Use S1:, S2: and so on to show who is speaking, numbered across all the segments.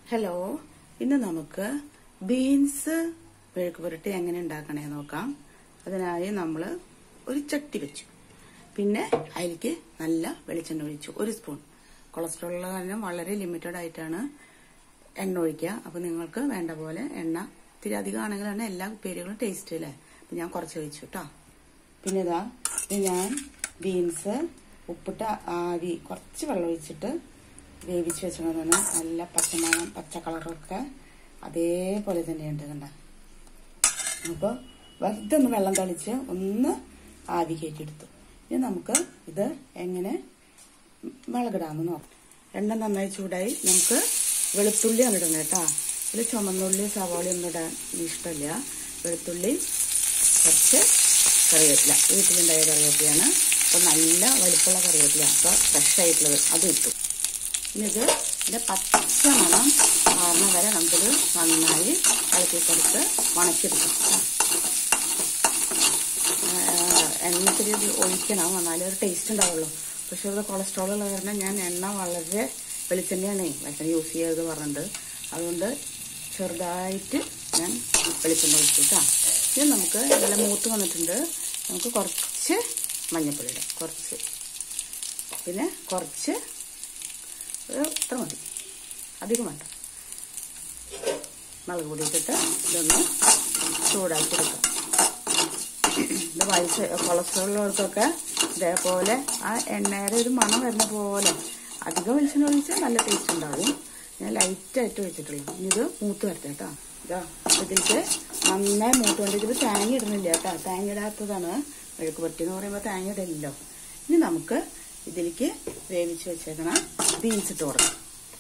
S1: Hello ഇന്ന് നമുക്ക് beans മെഴുക്ക് പുരട്ടി എങ്ങനെ ഉണ്ടാക്കണേ നോക്കാം അതിനായി നമ്മൾ ഒരു ചട്ടി വെച്ചു പിന്നെ അതിലേക്ക് നല്ല വെളിച്ചെണ്ണ ഒഴിച്ചു ഒരു സ്പൂൺ കൊളസ്ട്രോൾ ഉള്ള കാരണം വളരെ ലിമിറ്റഡ് ആയിട്ടാണ് എണ്ണ ഒഴിക്കുക അപ്പൊ നിങ്ങൾക്ക് വേണ്ട പോലെ എണ്ണ ഇത്തിരി അധികം ആണെങ്കിലാണ് എല്ലാ ഉപ്പേരികളും ടേസ്റ്റ് അല്ലേ അപ്പൊ ഞാൻ കുറച്ച് ഒഴിച്ചു കേട്ടോ പിന്നെ ഇതാ ഇത് ഞാൻ ബീൻസ് ഉപ്പിട്ട ആവി കുറച്ച് വെള്ളം ഒഴിച്ചിട്ട് വേവിച്ച് വെച്ചതാണ് നല്ല പച്ചമണം പച്ച കളറൊക്കെ അതേപോലെ തന്നെയുണ്ട് കണ്ട അപ്പോൾ വെറുതെ ഒന്ന് വെള്ളം തളിച്ച് ഒന്ന് ആവി കയറ്റിയെടുത്തു ഇനി നമുക്ക് ഇത് എങ്ങനെ മുളകിടാമെന്ന് നോക്കാം എണ്ണ നന്നായി ചൂടായി നമുക്ക് വെളുത്തുള്ളി ആണ് ഇടണം കേട്ടോ ഇതിൽ ചുമന്നുള്ളി സവാള ഒന്നും ഇടാൻ ഇഷ്ടമില്ല വെളുത്തുള്ളി കുറച്ച് കറിവേപ്പില വീട്ടിലുണ്ടായ കറിവേപ്പിലയാണ് അപ്പോൾ നല്ല വലിപ്പമുള്ള കറിവേപ്പില അപ്പോൾ ഫ്രഷ് ആയിട്ടുള്ളത് അത് ഇട്ടു ഇനി ഇത് ഇതിൻ്റെ പച്ച മണം മാറുന്ന വരെ നമുക്കിത് നന്നായി ഇളക്കി കൊടുത്ത് ഉണക്കിയെടുക്കാം കേട്ടോ. എണ്ണത്തിൽ ഇത് ഒഴിക്കണം എന്നാലേ ഒരു ടേസ്റ്റ് ഉണ്ടാവുള്ളൂ പക്ഷെ ഇത് കൊളസ്ട്രോൾ ഉള്ള കാരണം ഞാൻ എണ്ണ വളരെ വെളിച്ചെണ്ണയാണ് വെളിച്ചെണ്ണ യൂസ് ചെയ്തത് പറഞ്ഞിട്ട് അതുകൊണ്ട് ചെറുതായിട്ട് ഞാൻ വെളിച്ചെണ്ണ ഒഴിച്ചു കേട്ടോ ഇത് നമുക്ക് നല്ല മൂത്ത് വന്നിട്ടുണ്ട് നമുക്ക് കുറച്ച് മഞ്ഞപ്പൊടി ഇടാം കുറച്ച് പിന്നെ കുറച്ച് ഒരു ഇത്ര മതി അധികം വേണ്ട മുളക് പൊടി ഇട്ടിട്ട് ഇതൊന്ന് ചൂടാക്കി എടുക്കാം ഇത് വയസ്സ് കൊളസ്ട്രോൾ ഉള്ളവർക്കൊക്കെ ഇതേപോലെ ആ എണ്ണയുടെ ഒരു മണം വരുന്ന പോലെ അധികം വെളിച്ചെണ്ണ ഒഴിച്ചാൽ നല്ല ടേസ്റ്റ് ഉണ്ടാവും ഞാൻ ലൈറ്റായിട്ട് ഒഴിച്ചിട്ടുള്ളൂ ഇനി ഇത് മൂത്ത് വരട്ടെ കേട്ടോ ഇതാ ഇതിലേക്ക് നന്നായി മൂത്ത് കൊണ്ട് ഇതിൽ തേങ്ങ ഇടുന്നില്ല കേട്ടോ തേങ്ങ ഇടാത്തതാണ് മെഴുക്ക് പൊട്ടി എന്ന് പറയുമ്പോൾ തേങ്ങ ഇടില്ലല്ലോ ഇനി നമുക്ക് ഇതിലേക്ക് വേവിച്ച് വെച്ചേക്കണ ബീൻസ് ഇട്ട് കൊടുക്കാം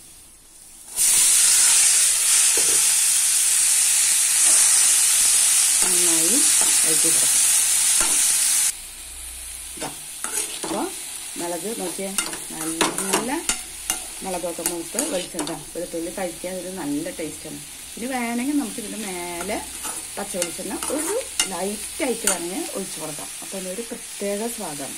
S1: നന്നായി ഇളക്കി കൊടുക്കാം ഇതാ അപ്പോൾ മുളക് നോക്കിയേ നല്ല മുളകൊക്കെ മൂത്ത് വെളിച്ചെണ്ണ വെളുത്തുള്ളി കഴിക്കാൻ ഒരു നല്ല ടേസ്റ്റാണ് ഇനി വേണമെങ്കിൽ നമുക്ക് ഇതിൻ്റെ മേലെ പച്ച വെളിച്ചെണ്ണ ഒരു ലൈറ്റായിട്ട് വേണമെങ്കിൽ ഒഴിച്ചു കൊടുക്കാം അപ്പോൾ അതിനൊരു പ്രത്യേക സ്വാദാണ്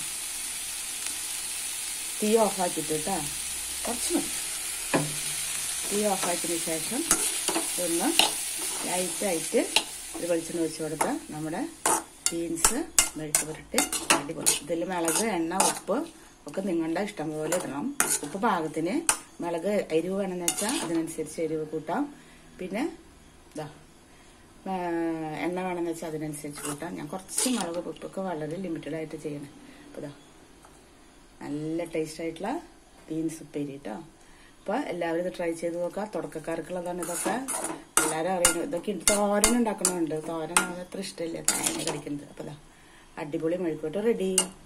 S1: തീ ഓഫാക്കിയിട്ട് കേട്ടോ കുറച്ച് മതി തീ ഓഫാക്കിയതിന് ശേഷം ഒന്ന് ലൈറ്റായിട്ട് ഒരു വെളിച്ചെണ്ണ ഒഴിച്ചു കൊടുത്താൽ നമ്മുടെ ബീൻസ് മെഴുക്ക് പുരട്ടി അടിപൊളി ഇതിൽ മുളക് എണ്ണ ഉപ്പ് ഒക്കെ നിങ്ങളുടെ ഇഷ്ടം പോലെ ഇടണം ഉപ്പ് പാകത്തിന് മുളക് എരിവ് വേണമെന്ന് വെച്ചാൽ അതിനനുസരിച്ച് എരിവ് കൂട്ടാം പിന്നെ ഇതാ എണ്ണ വേണമെന്ന് വെച്ചാൽ അതിനനുസരിച്ച് കൂട്ടാം ഞാൻ കുറച്ച് മുളക് ഉപ്പൊക്കെ വളരെ ലിമിറ്റഡ് ആയിട്ട് ചെയ്യണം അപ്പോൾ ഇതാ നല്ല ടേസ്റ്റ് ആയിട്ടുള്ള ബീൻസ് ഉപ്പേരി കേട്ടോ അപ്പോൾ എല്ലാവരും ഇത് ട്രൈ ചെയ്ത് നോക്കുക തുടക്കക്കാർക്കുള്ളതാണ് ഇതൊക്കെ എല്ലാവരും അറിയുന്നു ഇതൊക്കെ തോരൻ ഉണ്ടാക്കണമുണ്ട് തോരൻ അത്ര ഇഷ്ടമില്ല തേങ്ങ കടിക്കുന്നത് അപ്പോൾ അടിപൊളി മെഴുക്കോട്ട് റെഡി